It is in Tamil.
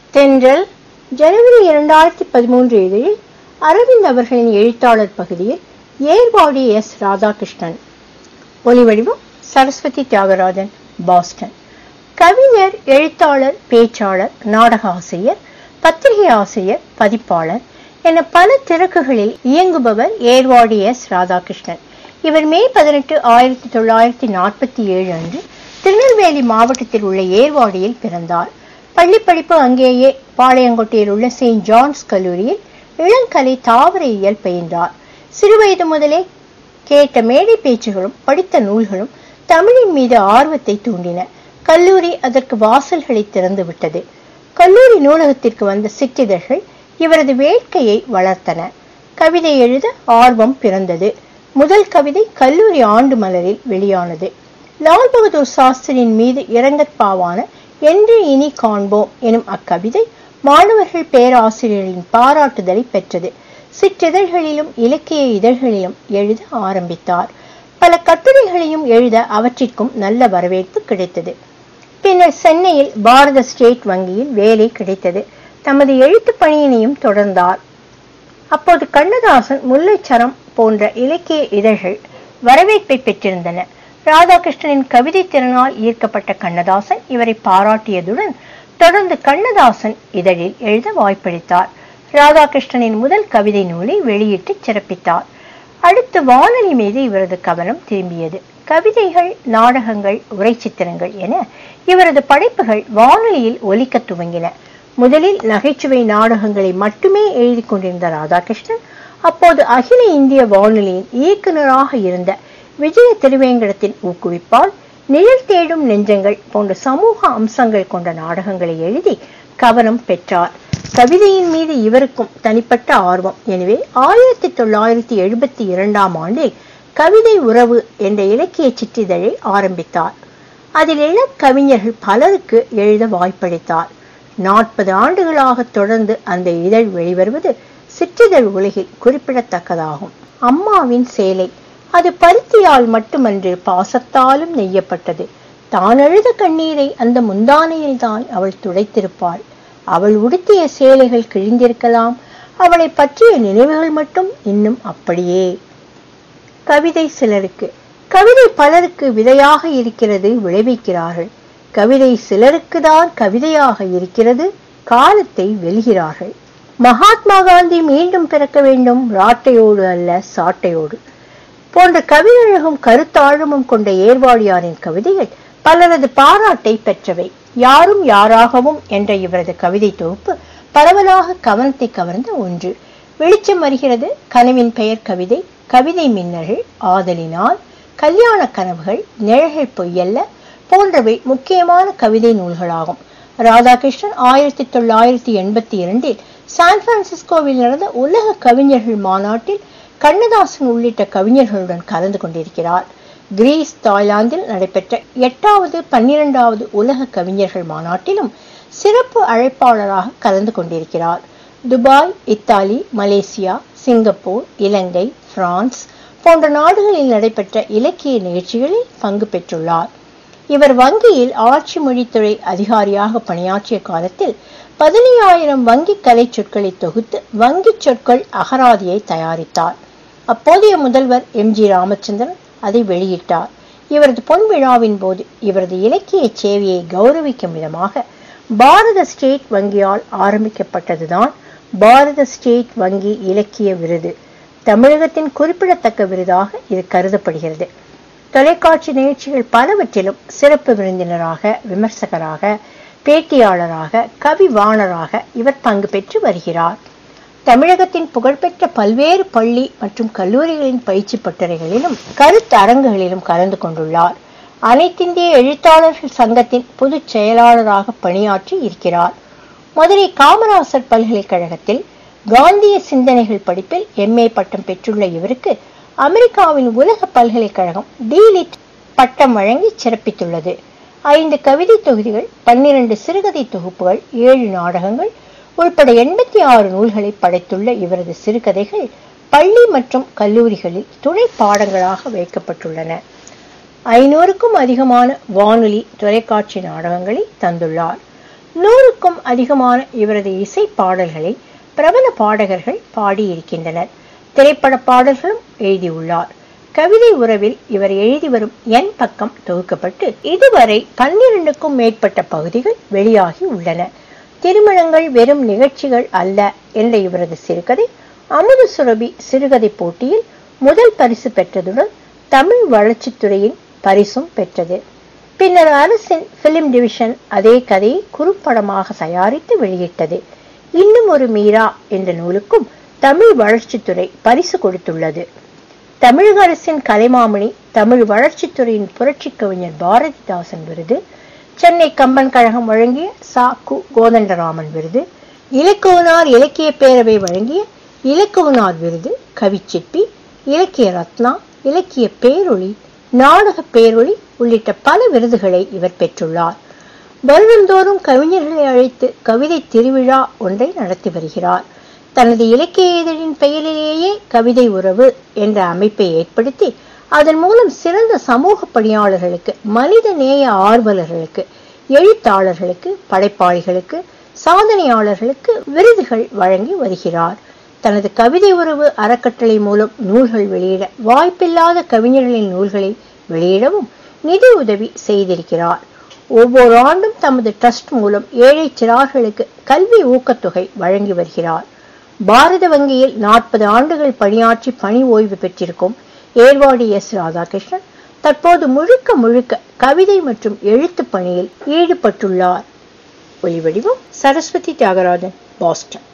தென்றல் ஜனவரி இரண்டாயிரத்தி பதிமூன்று இதழில் அரவிந்த் அவர்களின் எழுத்தாளர் பகுதியில் ஏர்வாடி எஸ் ராதாகிருஷ்ணன் ஒலிவடிவம் சரஸ்வதி தியாகராஜன் பாஸ்டன் கவிஞர் எழுத்தாளர் பேச்சாளர் நாடக ஆசிரியர் பத்திரிகை ஆசிரியர் பதிப்பாளர் என பல திறக்குகளில் இயங்குபவர் ஏர்வாடி எஸ் ராதாகிருஷ்ணன் இவர் மே பதினெட்டு ஆயிரத்தி தொள்ளாயிரத்தி நாற்பத்தி ஏழு அன்று திருநெல்வேலி மாவட்டத்தில் உள்ள ஏர்வாடியில் பிறந்தார் பள்ளி படிப்பு அங்கேயே பாளையங்கோட்டையில் உள்ள செயின்ட் ஜான்ஸ் கல்லூரியில் இளங்கலை தாவரையியல் பயின்றார் சிறுவயது முதலே கேட்ட மேடை பேச்சுகளும் படித்த நூல்களும் தமிழின் மீது ஆர்வத்தை தூண்டின கல்லூரி அதற்கு வாசல்களை திறந்து விட்டது கல்லூரி நூலகத்திற்கு வந்த சிற்றிதழ்கள் இவரது வேட்கையை வளர்த்தன கவிதை எழுத ஆர்வம் பிறந்தது முதல் கவிதை கல்லூரி ஆண்டு மலரில் வெளியானது லால் பகதூர் சாஸ்திரியின் மீது இரங்கற்பாவான என்று இனி காண்போம் எனும் அக்கவிதை மாணவர்கள் பேராசிரியர்களின் பாராட்டுதலை பெற்றது சிற்றிதழ்களிலும் இலக்கிய இதழ்களிலும் எழுத ஆரம்பித்தார் பல கட்டுரைகளையும் எழுத அவற்றிற்கும் நல்ல வரவேற்பு கிடைத்தது பின்னர் சென்னையில் பாரத ஸ்டேட் வங்கியில் வேலை கிடைத்தது தமது எழுத்து பணியினையும் தொடர்ந்தார் அப்போது கண்ணதாசன் முல்லைச்சரம் போன்ற இலக்கிய இதழ்கள் வரவேற்பை பெற்றிருந்தன ராதாகிருஷ்ணனின் கவிதை திறனால் ஈர்க்கப்பட்ட கண்ணதாசன் இவரை பாராட்டியதுடன் தொடர்ந்து கண்ணதாசன் இதழில் எழுத வாய்ப்பளித்தார் ராதாகிருஷ்ணனின் முதல் கவிதை நூலை வெளியிட்டு சிறப்பித்தார் அடுத்து வானொலி மீது இவரது கவனம் திரும்பியது கவிதைகள் நாடகங்கள் உரை சித்திரங்கள் என இவரது படைப்புகள் வானொலியில் ஒலிக்க துவங்கின முதலில் நகைச்சுவை நாடகங்களை மட்டுமே எழுதி கொண்டிருந்த ராதாகிருஷ்ணன் அப்போது அகில இந்திய வானொலியின் இயக்குநராக இருந்த விஜய திருவேங்கடத்தின் ஊக்குவிப்பால் நிழல் தேடும் நெஞ்சங்கள் போன்ற சமூக அம்சங்கள் கொண்ட நாடகங்களை எழுதி கவனம் பெற்றார் கவிதையின் மீது இவருக்கும் தனிப்பட்ட ஆர்வம் எனவே ஆயிரத்தி தொள்ளாயிரத்தி எழுபத்தி இரண்டாம் ஆண்டில் கவிதை உறவு என்ற இலக்கிய சிற்றிதழை ஆரம்பித்தார் அதில் இளம் கவிஞர்கள் பலருக்கு எழுத வாய்ப்பளித்தார் நாற்பது ஆண்டுகளாக தொடர்ந்து அந்த இதழ் வெளிவருவது சிற்றிதழ் உலகில் குறிப்பிடத்தக்கதாகும் அம்மாவின் சேலை அது பருத்தியால் மட்டுமன்று பாசத்தாலும் நெய்யப்பட்டது தான் அழுத கண்ணீரை அந்த முந்தானையில் தான் அவள் துடைத்திருப்பாள் அவள் உடுத்திய சேலைகள் கிழிந்திருக்கலாம் அவளை பற்றிய நினைவுகள் மட்டும் இன்னும் அப்படியே கவிதை சிலருக்கு கவிதை பலருக்கு விதையாக இருக்கிறது விளைவிக்கிறார்கள் கவிதை சிலருக்கு தான் கவிதையாக இருக்கிறது காலத்தை வெல்கிறார்கள் மகாத்மா காந்தி மீண்டும் பிறக்க வேண்டும் ராட்டையோடு அல்ல சாட்டையோடு போன்ற கவிழழுகும் கருத்தாழமும் கொண்ட ஏர்வாடியாரின் கவிதைகள் பலரது பாராட்டை பெற்றவை யாரும் யாராகவும் என்ற இவரது கவிதை தொகுப்பு பரவலாக கவனத்தை கவர்ந்த ஒன்று வெளிச்சம் வருகிறது கனவின் பெயர் கவிதை கவிதை மின்னல்கள் ஆதலினால் கல்யாண கனவுகள் நிழல்கள் பொய்யல்ல போன்றவை முக்கியமான கவிதை நூல்களாகும் ராதாகிருஷ்ணன் ஆயிரத்தி தொள்ளாயிரத்தி எண்பத்தி இரண்டில் சான் பிரான்சிஸ்கோவில் நடந்த உலக கவிஞர்கள் மாநாட்டில் கண்ணதாசன் உள்ளிட்ட கவிஞர்களுடன் கலந்து கொண்டிருக்கிறார் கிரீஸ் தாய்லாந்தில் நடைபெற்ற எட்டாவது பன்னிரெண்டாவது உலக கவிஞர்கள் மாநாட்டிலும் சிறப்பு அழைப்பாளராக கலந்து கொண்டிருக்கிறார் Dubai Italy Malaysia Singapore Ilangai France போன்ற நாடுகளில் நடைபெற்ற இலக்கிய நிகழ்ச்சிகளில் பங்கு பெற்றுள்ளார் இவர் வங்கியில் ஆட்சி மொழித்துறை அதிகாரியாக பணியாற்றிய காலத்தில் பதினையாயிரம் வங்கி கலை சொற்களை தொகுத்து வங்கி சொற்கள் அகராதியை தயாரித்தார் அப்போதைய முதல்வர் எம் ஜி ராமச்சந்திரன் அதை வெளியிட்டார் இவரது பொன் விழாவின் போது இவரது இலக்கிய சேவையை கௌரவிக்கும் விதமாக பாரத ஸ்டேட் வங்கியால் ஆரம்பிக்கப்பட்டதுதான் பாரத ஸ்டேட் வங்கி இலக்கிய விருது தமிழகத்தின் குறிப்பிடத்தக்க விருதாக இது கருதப்படுகிறது தொலைக்காட்சி நிகழ்ச்சிகள் பலவற்றிலும் சிறப்பு விருந்தினராக விமர்சகராக பேட்டியாளராக கவிவாணராக இவர் பங்கு பெற்று வருகிறார் தமிழகத்தின் புகழ்பெற்ற பல்வேறு பள்ளி மற்றும் கல்லூரிகளின் பயிற்சி பட்டறைகளிலும் கருத்தரங்குகளிலும் கலந்து கொண்டுள்ளார் அனைத்திந்திய எழுத்தாளர்கள் சங்கத்தின் பொதுச் செயலாளராக பணியாற்றி இருக்கிறார் மதுரை காமராசர் பல்கலைக்கழகத்தில் காந்திய சிந்தனைகள் படிப்பில் எம்ஏ பட்டம் பெற்றுள்ள இவருக்கு அமெரிக்காவின் உலக பல்கலைக்கழகம் டீலிட் பட்டம் வழங்கி சிறப்பித்துள்ளது ஐந்து கவிதை தொகுதிகள் பன்னிரண்டு சிறுகதை தொகுப்புகள் ஏழு நாடகங்கள் உள்பட எண்பத்தி ஆறு நூல்களை படைத்துள்ள இவரது சிறுகதைகள் பள்ளி மற்றும் கல்லூரிகளில் துணை பாடங்களாக வைக்கப்பட்டுள்ளன ஐநூறுக்கும் அதிகமான வானொலி தொலைக்காட்சி நாடகங்களை தந்துள்ளார் நூறுக்கும் அதிகமான இவரது இசை பாடல்களை பிரபல பாடகர்கள் பாடியிருக்கின்றனர் திரைப்பட பாடல்களும் எழுதியுள்ளார் கவிதை உறவில் இவர் எழுதி வரும் என் பக்கம் தொகுக்கப்பட்டு இதுவரை பன்னிரண்டுக்கும் மேற்பட்ட பகுதிகள் வெளியாகி உள்ளன திருமணங்கள் வெறும் நிகழ்ச்சிகள் அல்ல என்ற இவரது சிறுகதை அமுத சுரபி சிறுகதை போட்டியில் முதல் பரிசு பெற்றதுடன் தமிழ் வளர்ச்சித்துறையின் பரிசும் பெற்றது பின்னர் அரசின் பிலிம் டிவிஷன் அதே கதையை குறும்படமாக தயாரித்து வெளியிட்டது இன்னும் ஒரு மீரா என்ற நூலுக்கும் தமிழ் வளர்ச்சித்துறை பரிசு கொடுத்துள்ளது தமிழக அரசின் கலைமாமணி தமிழ் வளர்ச்சித்துறையின் புரட்சி கவிஞர் பாரதிதாசன் விருது சென்னை கம்பன் கழகம் வழங்கிய சா கு கோதண்டராமன் விருது இலக்குவனார் இலக்கிய பேரவை வழங்கிய இலக்குவனார் விருது கவிச்சிற்பி இலக்கிய ரத்னா இலக்கிய பேரொளி நாடக பேரொளி உள்ளிட்ட பல விருதுகளை இவர் பெற்றுள்ளார் வருடந்தோறும் கவிஞர்களை அழைத்து கவிதை திருவிழா ஒன்றை நடத்தி வருகிறார் தனது இலக்கிய இதழின் பெயரிலேயே கவிதை உறவு என்ற அமைப்பை ஏற்படுத்தி அதன் மூலம் சிறந்த சமூக பணியாளர்களுக்கு மனித நேய ஆர்வலர்களுக்கு எழுத்தாளர்களுக்கு படைப்பாளிகளுக்கு சாதனையாளர்களுக்கு விருதுகள் வழங்கி வருகிறார் தனது கவிதை உறவு அறக்கட்டளை மூலம் நூல்கள் வெளியிட வாய்ப்பில்லாத கவிஞர்களின் நூல்களை வெளியிடவும் நிதி உதவி செய்திருக்கிறார் ஒவ்வொரு ஆண்டும் தமது ட்ரஸ்ட் மூலம் ஏழை சிறார்களுக்கு கல்வி ஊக்கத்தொகை வழங்கி வருகிறார் பாரத வங்கியில் நாற்பது ஆண்டுகள் பணியாற்றி பணி ஓய்வு பெற்றிருக்கும் ஏர்வாடி எஸ் ராதாகிருஷ்ணன் தற்போது முழுக்க முழுக்க கவிதை மற்றும் எழுத்து பணியில் ஈடுபட்டுள்ளார் ஒலிவடிவம் சரஸ்வதி தியாகராஜன் பாஸ்டன்